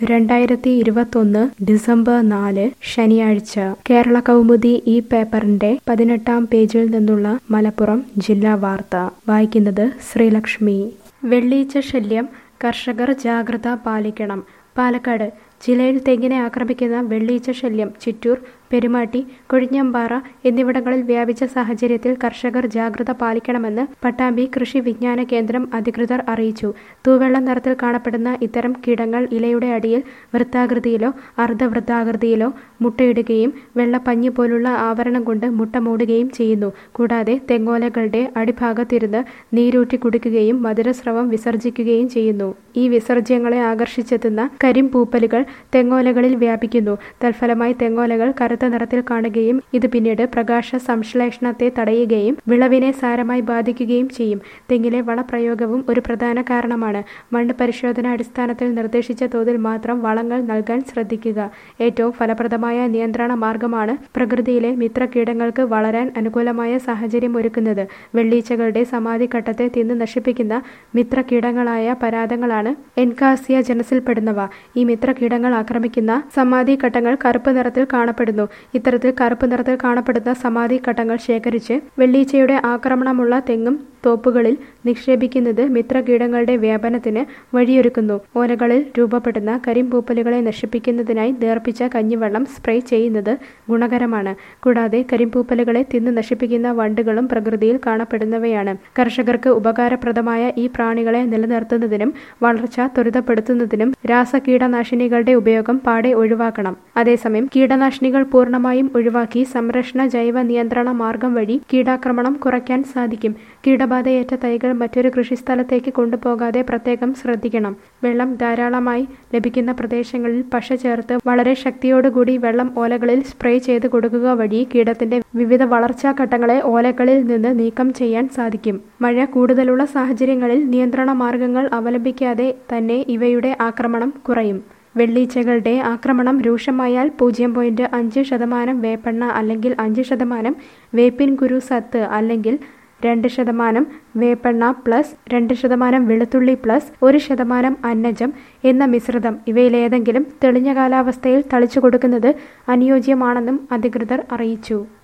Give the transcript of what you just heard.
രണ്ടായിരത്തി ഇരുപത്തൊന്ന് ഡിസംബർ നാല് ശനിയാഴ്ച കേരള കൗമുദി ഈ പേപ്പറിന്റെ പതിനെട്ടാം പേജിൽ നിന്നുള്ള മലപ്പുറം ജില്ലാ വാർത്ത വായിക്കുന്നത് ശ്രീലക്ഷ്മി വെള്ളീച്ച ശല്യം കർഷകർ ജാഗ്രത പാലിക്കണം പാലക്കാട് ജില്ലയിൽ തെങ്ങിനെ ആക്രമിക്കുന്ന വെള്ളീച്ച ശല്യം ചിറ്റൂർ പെരുമാട്ടി കൊഴിഞ്ഞമ്പാറ എന്നിവിടങ്ങളിൽ വ്യാപിച്ച സാഹചര്യത്തിൽ കർഷകർ ജാഗ്രത പാലിക്കണമെന്ന് പട്ടാമ്പി കൃഷി വിജ്ഞാന കേന്ദ്രം അധികൃതർ അറിയിച്ചു തൂവെള്ള നിറത്തിൽ കാണപ്പെടുന്ന ഇത്തരം കീടങ്ങൾ ഇലയുടെ അടിയിൽ വൃത്താകൃതിയിലോ അർദ്ധവൃത്താകൃതിയിലോ മുട്ടയിടുകയും വെള്ളപ്പഞ്ഞി പോലുള്ള ആവരണം കൊണ്ട് മുട്ട മൂടുകയും ചെയ്യുന്നു കൂടാതെ തെങ്ങോലകളുടെ അടിഭാഗത്തിരുന്ന് നീരൂറ്റി കുടിക്കുകയും മധുരസ്രവം വിസർജിക്കുകയും ചെയ്യുന്നു ഈ വിസർജ്യങ്ങളെ ആകർഷിച്ചെത്തുന്ന കരിമ്പൂപ്പലുകൾ തെങ്ങോലകളിൽ വ്യാപിക്കുന്നു തൽഫലമായി തെങ്ങോലകൾ കറുത്ത നിറത്തിൽ കാണുകയും ഇത് പിന്നീട് പ്രകാശ സംശ്ലേഷണത്തെ തടയുകയും വിളവിനെ സാരമായി ബാധിക്കുകയും ചെയ്യും തെങ്ങിലെ വളപ്രയോഗവും ഒരു പ്രധാന കാരണമാണ് മണ്ണ് പരിശോധന അടിസ്ഥാനത്തിൽ നിർദ്ദേശിച്ച തോതിൽ മാത്രം വളങ്ങൾ നൽകാൻ ശ്രദ്ധിക്കുക ഏറ്റവും ഫലപ്രദമായ നിയന്ത്രണ മാർഗമാണ് പ്രകൃതിയിലെ മിത്രകീടങ്ങൾക്ക് വളരാൻ അനുകൂലമായ സാഹചര്യം ഒരുക്കുന്നത് വെള്ളീച്ചകളുടെ സമാധിഘട്ടത്തെ തിന്ന് നശിപ്പിക്കുന്ന മിത്രകീടങ്ങളായ പരാതങ്ങളാണ് എൻകാസിയ ജനസിൽപ്പെടുന്നവ ഈ മിത്രകീടങ്ങൾ ആക്രമിക്കുന്ന സമാധിഘട്ടങ്ങൾ കറുപ്പ് നിറത്തിൽ കാണപ്പെടുന്നു ഇത്തരത്തിൽ കറുപ്പ് നിറത്തിൽ കാണപ്പെടുന്ന സമാധി ഘട്ടങ്ങൾ ശേഖരിച്ച് വെള്ളീച്ചയുടെ ആക്രമണമുള്ള തെങ്ങും തോപ്പുകളിൽ നിക്ഷേപിക്കുന്നത് മിത്രകീടങ്ങളുടെ വ്യാപനത്തിന് വഴിയൊരുക്കുന്നു ഓലകളിൽ രൂപപ്പെടുന്ന കരിമ്പൂപ്പലുകളെ നശിപ്പിക്കുന്നതിനായി നേർപ്പിച്ച കഞ്ഞിവെള്ളം സ്പ്രേ ചെയ്യുന്നത് ഗുണകരമാണ് കൂടാതെ കരിമ്പൂപ്പലുകളെ തിന്ന് നശിപ്പിക്കുന്ന വണ്ടുകളും പ്രകൃതിയിൽ കാണപ്പെടുന്നവയാണ് കർഷകർക്ക് ഉപകാരപ്രദമായ ഈ പ്രാണികളെ നിലനിർത്തുന്നതിനും വളർച്ച ത്വരിതപ്പെടുത്തുന്നതിനും രാസകീടനാശിനികളുടെ ഉപയോഗം പാടെ ഒഴിവാക്കണം അതേസമയം കീടനാശിനികൾ പൂർണ്ണമായും ഒഴിവാക്കി സംരക്ഷണ ജൈവ നിയന്ത്രണ മാർഗം വഴി കീടാക്രമണം കുറയ്ക്കാൻ സാധിക്കും കീടബാധയേറ്റ തൈകൾ മറ്റൊരു കൃഷിസ്ഥലത്തേക്ക് കൊണ്ടുപോകാതെ പ്രത്യേകം ശ്രദ്ധിക്കണം വെള്ളം ധാരാളമായി ലഭിക്കുന്ന പ്രദേശങ്ങളിൽ പശ ചേർത്ത് വളരെ ശക്തിയോടുകൂടി വെള്ളം ഓലകളിൽ സ്പ്രേ ചെയ്ത് കൊടുക്കുക വഴി കീടത്തിന്റെ വിവിധ വളർച്ചാ ഘട്ടങ്ങളെ ഓലകളിൽ നിന്ന് നീക്കം ചെയ്യാൻ സാധിക്കും മഴ കൂടുതലുള്ള സാഹചര്യങ്ങളിൽ നിയന്ത്രണ മാർഗങ്ങൾ അവലംബിക്കാതെ തന്നെ ഇവയുടെ ആക്രമണം കുറയും വെള്ളീച്ചകളുടെ ആക്രമണം രൂക്ഷമായാൽ പൂജ്യം പോയിന്റ് അഞ്ച് ശതമാനം വേപ്പെണ്ണ അല്ലെങ്കിൽ അഞ്ച് ശതമാനം വേപ്പിൻ കുരു സത്ത് അല്ലെങ്കിൽ രണ്ട് ശതമാനം വേപ്പെണ്ണ പ്ലസ് രണ്ട് ശതമാനം വെളുത്തുള്ളി പ്ലസ് ഒരു ശതമാനം അന്നജം എന്ന മിശ്രിതം ഇവയിലേതെങ്കിലും തെളിഞ്ഞ കാലാവസ്ഥയിൽ തളിച്ചു കൊടുക്കുന്നത് അനുയോജ്യമാണെന്നും അധികൃതർ അറിയിച്ചു